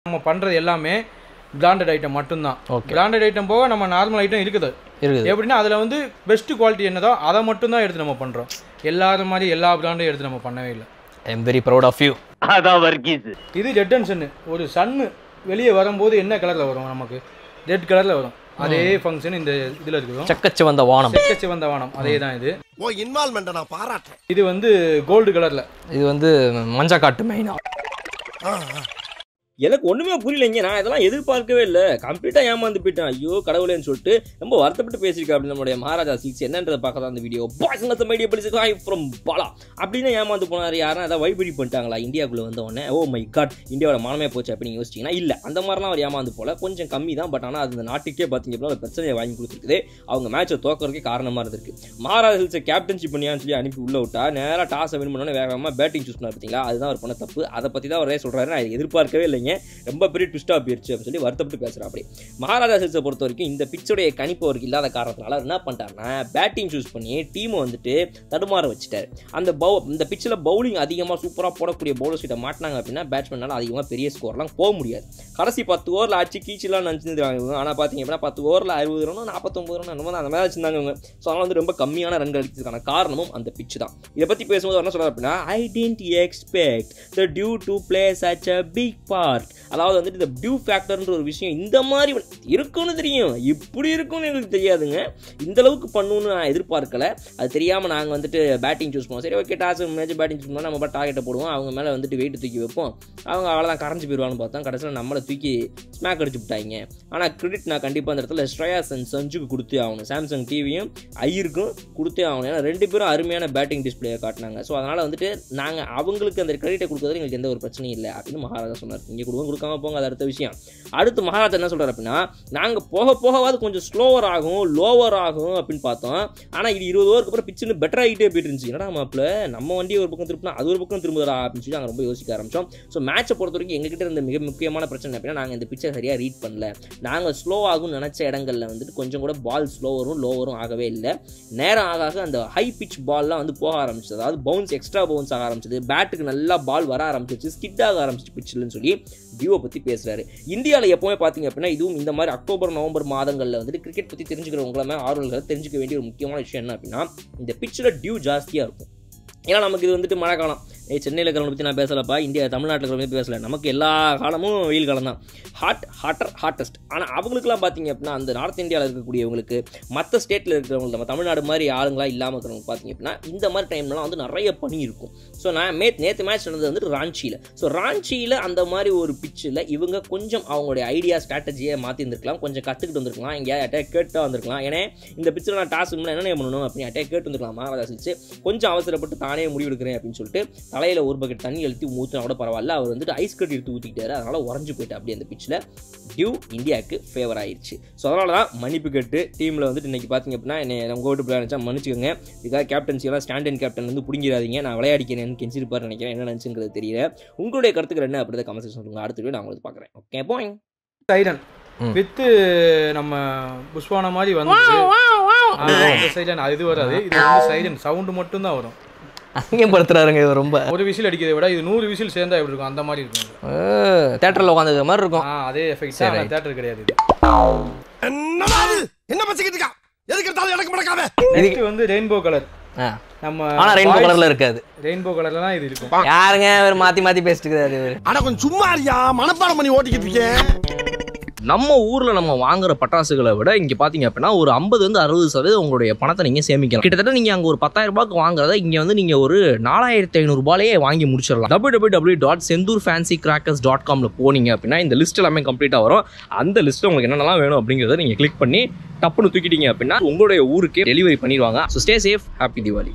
நம்ம பண்ணுறது எல்லாமே பிராண்டட் ஐட்டம் மட்டும்தான் Okay. பிராண்டட் ஐட்டம் போக நம்ம நார்மல் ஐட்டம் இருக்குது இருக்குது எப்படின்னா அதில் வந்து பெஸ்ட் குவாலிட்டி என்னதோ அதை மட்டும்தான் எடுத்து நம்ம பண்ணுறோம் எல்லாரும் மாதிரி எல்லா பிராண்டும் எடுத்து நம்ம பண்ணவே இல்லை I am very proud of you அதான் வர்க்கீஸ் இது ரெட் அண்ட் சன்னு ஒரு சன்னு வெளியே வரும்போது என்ன கலரில் வரும் நமக்கு ரெட் கலரில் வரும் அதே ஃபங்க்ஷன் இந்த இதில் இருக்கும் சக்கச்சு வந்த வானம் செக்கச்சி வந்த வானம் அதே தான் இது ஓ இன்வால்மெண்ட்டை நான் பாராட்டுறேன் இது வந்து கோல்டு கலரில் இது வந்து மஞ்சள் காட்டு மெயினா எனக்கு ஒண்ணுமே புரியலைங்க நான் இதெல்லாம் எதிர்பார்க்கவே இல்லை கம்ப்ளீட்டா ஏமாந்து போயிட்டேன் ஐயோ கடவுளேன்னு சொல்லிட்டு ரொம்ப வருத்தப்பட்டு பேசியிருக்கா அப்படி நம்மளுடைய மகாராஜா சிக்ஸ் என்னன்றதை பார்க்க தான் அந்த வீடியோ பாய்ஸ் மைடியா பிடிச்சி ஃப்ரம் பாலா அப்படின்னு ஏமாந்து போனார் யாரும் அதை வைபிடி பண்ணிட்டாங்களா இந்தியாவுக்குள்ள வந்த உடனே ஓ மை காட் இந்தியாவோட மானமே போச்சு அப்படின்னு யோசிச்சிங்கன்னா இல்லை அந்த மாதிரிலாம் அவர் ஏமாந்து போல கொஞ்சம் கம்மி தான் பட் ஆனால் அது இந்த நாட்டுக்கே பார்த்தீங்க அப்படின்னா ஒரு பிரச்சனையை வாங்கி கொடுத்துருக்குது அவங்க மேட்சை தோக்கறதுக்கே காரணமாக இருந்திருக்கு மகாராஜா ஹில்ஸை கேப்டன்ஷிப் பண்ணியான்னு சொல்லி அனுப்பி உள்ள விட்டா நேராக டாஸை வின் பண்ணோன்னே வேகமாக பேட்டிங் சூஸ் பண்ணார் பார்த்தீங்களா அதுதான் அவர் பண்ண தப்பு அதை பற்றி தான் அவரே சொல்கிறாரு நான் இதை எதிர்பார்க்கவே இல்லைங்க ரொம்ப பெரிய ட்விஸ்டாக போயிருச்சு அப்படின்னு சொல்லி வருத்தப்பட்டு பேசுகிறா அப்படி மகாராஜா ஹில்ஸை பொறுத்த வரைக்கும் இந்த பிச்சோடைய கணிப்பு அவருக்கு இல்லாத காரணத்தினால அவர் என்ன பண்ணிட்டாருன்னா பேட்டிங் சூஸ் பண்ணி டீமை வந்துட்டு தடுமாற வச்சுட்டாரு அந்த பவு இந்த பிச்சில் பவுலிங் அதிகமாக சூப்பராக போடக்கூடிய பவுலர்ஸ் கிட்ட மாட்டினாங்க அப்படின்னா பேட்ஸ்மேனால அதிகமாக பெரிய ஸ்கோர்லாம் போக முடியாது கடைசி பத்து ஓவரில் ஆச்சு கீச்சலாம் நினச்சிருந்தாங்க ஆனால் பார்த்தீங்க அப்படின்னா பத்து ஓவரில் அறுபது ரன் நாற்பத்தொம்பது ரன் அந்த மாதிரி அந்த மாதிரி வச்சிருந்தாங்க அவங்க ஸோ அதனால் வந்து ரொம்ப கம்மியான ரன்கள் அடிக்கிறதுக்கான காரணமும் அந்த பிச்சு தான் இதை பற்றி பேசும்போது அவர் என்ன சொல்றாரு அப்படின்னா I didn't expect the dew to play such a big part அதாவது வந்துட்டு இந்த டியூ ஃபேக்டர்ன்ற ஒரு விஷயம் இந்த மாதிரி இருக்கும்னு தெரியும் இப்படி இருக்கும்னு எங்களுக்கு தெரியாதுங்க இந்த அளவுக்கு பண்ணணும்னு நான் எதிர்பார்க்கல அது தெரியாமல் நாங்கள் வந்துட்டு பேட்டிங் சூஸ் பண்ணுவோம் சரி okay toss match batting choose பண்ணால் நம்ம பாட்டு டார்கெட்டை போடுவோம் அவங்க மேலே வந்துட்டு வெயிட் தூக்கி வைப்போம் அவங்க அவ்வளோதான் கரைஞ்சி போயிடுவான்னு பார்த்தா கடைசியில் நம்மளை தூக்கி ஸ்மாக் அடிச்சு விட்டாங்க ஆனால் கிரெடிட் நான் கண்டிப்பாக அந்த இடத்துல ஸ்ரேயாஸ் அண்ட் சஞ்சுக்கு கொடுத்தே ஆகணும் சாம்சங் டிவியும் ஐயருக்கும் கொடுத்தே ஆகணும் ஏன்னா ரெண்டு பேரும் அருமையான பேட்டிங் டிஸ்பிளேயை காட்டினாங்க ஸோ அதனால் வந்துட்டு நாங்கள் அவங்களுக்கு அந்த கிரெடிட்டை கொடுக்கறது எங்களுக்கு எந்த ஒரு பிரச்சனையும் இல்லை அப்படின்னு மகாராஜா சொன்னார் இங்கே கொடுங்க கொடுக்காம போங்க அது அடுத்த விஷயம் அடுத்து மகாராஜா என்ன சொல்கிறார் அப்படின்னா நாங்கள் போக போகவாது கொஞ்சம் ஸ்லோவர் ஆகும் லோவர் ஆகும் அப்படின்னு பார்த்தோம் ஆனால் இது இருபது ஓவருக்கு அப்புறம் பிச்சுன்னு பெட்டர் ஆகிட்டே போயிட்டு இருந்துச்சு என்னடா மாப்பிள்ள நம்ம வண்டி ஒரு பக்கம் திருப்பினா அது ஒரு பக்கம் திரும்புதா அப்படின்னு சொல்லி நாங்கள் ரொம்ப யோசிக்க ஆரம்பிச்சோம் ஸோ மேட்சை பொறுத்த வரைக்கும் எங்ககிட்ட இருந்த மிக முக்கியமான பிரச்சனை அப்படின்னா நாங்கள் இந்த பிச்சை சரியாக ரீட் பண்ணல நாங்கள் ஸ்லோ ஆகும்னு நினச்ச இடங்கள்ல வந்துட்டு கொஞ்சம் கூட பால் ஸ்லோவரும் லோவரும் ஆகவே இல்லை நேரம் ஆக ஆக அந்த ஹை பிச் பால்லாம் வந்து போக ஆரம்பிச்சது அதாவது பவுன்ஸ் எக்ஸ்ட்ரா பவுன்ஸ் ஆக ஆரம்பிச்சது பேட்டுக்கு நல்லா பால் வர ஆரம்பிச்சிச்சு ஸ்கிட் ஆக ஆரம்பிச்சிச்சு பிச்சில்னு சொல்லி டியூவை பற்றி பேசுகிறாரு இந்தியாவில் எப்போவுமே பார்த்தீங்க அப்படின்னா இதுவும் இந்த மாதிரி அக்டோபர் நவம்பர் மாதங்களில் வந்துட்டு கிரிக்கெட் பற்றி தெரிஞ்சுக்கிறவங்களுமே ஆர்வலர்கள் தெரிஞ்சுக்க வேண்டிய ஒரு முக்கியமான விஷயம் என்ன அப்படின்னா இந்த பிச்சில் டியூ ஜாஸ்தியாக இருக்கும் ஏன்னா நமக்கு இது வந்துட்டு மழை காலம் ஏய் சென்னையில் இருக்கிறவங்க பற்றி நான் பேசலப்பா இந்தியா தமிழ்நாட்டில் இருக்கிறவங்க பற்றி பேசல நமக்கு எல்லா காலமும் வெயில் காலம் தான் ஹாட் ஹாட்டர் ஹாட்டஸ்ட் ஆனால் அவங்களுக்குலாம் பார்த்தீங்க அப்படின்னா அந்த நார்த் இந்தியாவில் இருக்கக்கூடியவங்களுக்கு மற்ற ஸ்டேட்டில் இருக்கிறவங்க நம்ம தமிழ்நாடு மாதிரி ஆளுங்களாம் இல்லாமல் இருக்கிறவங்க பார்த்தீங்க அப்படின்னா இந்த மாதிரி டைம்லாம் வந்து நிறைய பனி இருக்கும் ஸோ நான் மே நேற்று மேட்ச் நடந்தது வந்துட்டு ராஞ்சியில் ஸோ ராஞ்சியில் அந்த மாதிரி ஒரு பிச்சில் இவங்க கொஞ்சம் அவங்களுடைய ஐடியா ஸ்ட்ராட்டஜியை மாற்றி இருந்திருக்கலாம் கொஞ்சம் கற்றுக்கிட்டு வந்திருக்கலாம் எங்கேயா அட்டாக் கேட்டு வந்திருக்கலாம் ஏன்னா இந்த பிச்சில் நான் டாஸ் முன்னே என்ன பண்ணணும் அப்படின்னு அட்டாக் கேட்டு வந்திருக்கலாம் மகாராஜா சிச்சு கொஞ்சம் அவசரப்பட்டு தானே முடிவெடுக்கிறேன் அப்படின்னு சொல்லிட்டு தலையில் ஒரு பக்கெட் தண்ணி அழுத்தி ஊற்றினா கூட பரவாயில்ல அவர் வந்துட்டு ஐஸ் கட்டி எடுத்து ஊற்றிக்கிட்டாரு அதனால் உறைஞ்சு போயிட்டு அப்படியே அந்த பிச்சில் டியூ இந்தியாவுக்கு ஃபேவர் ஆயிடுச்சு ஸோ அதனால தான் மன்னிப்பு கேட்டு டீமில் வந்துட்டு இன்றைக்கி பார்த்தீங்க அப்படின்னா என்னை உங்கள் வீட்டு பிள்ளை நினச்சா மன்னிச்சுக்கோங்க இதுக்காக கேப்டன்சி எல்லாம் ஸ்டாண்ட் அண்ட் கேப்டன் வந்து பிடிங்கிறாதீங்க நான் விளையாடிக்கிறேன்னு கெஞ்சிருப்பார் நினைக்கிறேன் என்ன நினச்சுங்கிறது தெரியல உங்களுடைய கருத்துக்கள் என்ன அப்படின்றத கமெண்ட் சொல்லுங்க அடுத்த வீடியோ நான் உங்களுக்கு பார்க்குறேன் ஓகே போய் சைடன் ம். வித்து நம்ம புஷ்வான மாதிரி வந்து சைடன் அது இது வராது இது வந்து சைடன் சவுண்டு மட்டும் தான் வரும் அங்கேயும் படுத்துறாருங்க இவர் ரொம்ப ஒரு விசில் அடிக்கிறதை விட இது நூறு விசில் சேர்ந்தா எப்படி இருக்கும் அந்த மாதிரி இருக்கும் இது. தேட்டரில் உட்காந்துக்கிற மாதிரி இருக்கும் ஆ அதே எஃபெக்ட் சரி, தான் right. தேட்டர் கிடையாது இது என்னடா இது என்ன பச்சிக்கிட்டு இருக்கா எதுக்கு எடுத்தாலும் எனக்கு மடக்காம நெக்ஸ்ட் வந்து ரெயின்போ கலர் ஆ நம்ம ஆனால் ரெயின்போ கலரில் இருக்காது ரெயின்போ கலர்ல தான் இது இருக்கும் யாருங்க இவர் மாற்றி மாற்றி பேசிட்டு இருக்காரு இவர் ஆனா கொஞ்சம் சும்மா இருக்கியா மனப்பாடம் பண்ணி ஓட்டிக்கிட்டு இருக்கேன் நம்ம ஊரில் நம்ம வாங்குற பட்டாசுகளை விட இங்கே பார்த்தீங்க அப்படின்னா ஒரு ஐம்பது வந்து அறுபது சதவீதம் உங்களுடைய பணத்தை நீங்கள் சேமிக்கலாம் கிட்டத்தட்ட நீங்கள் அங்கே ஒரு பத்தாயிரம் ரூபாய்க்கு வாங்குறத இங்கே வந்து நீங்கள் ஒரு நாலாயிரத்தி ஐநூறுபாலேயே வாங்கி முடிச்சிடலாம் W W W dot Senthur fancy crackers dot காமில் போனீங்க அப்படின்னா இந்த லிஸ்ட் எல்லாமே கம்ப்ளீட்டாக வரும் அந்த லிஸ்ட்டில் உங்களுக்கு என்னென்னலாம் வேணும் அப்படிங்கிறத நீங்கள் கிளிக் பண்ணி டப்புன்னு தூக்கிட்டீங்க அப்படின்னா உங்களுடைய ஊருக்கே டெலிவரி பண்ணிடுவாங்க so stay safe happy Deepavali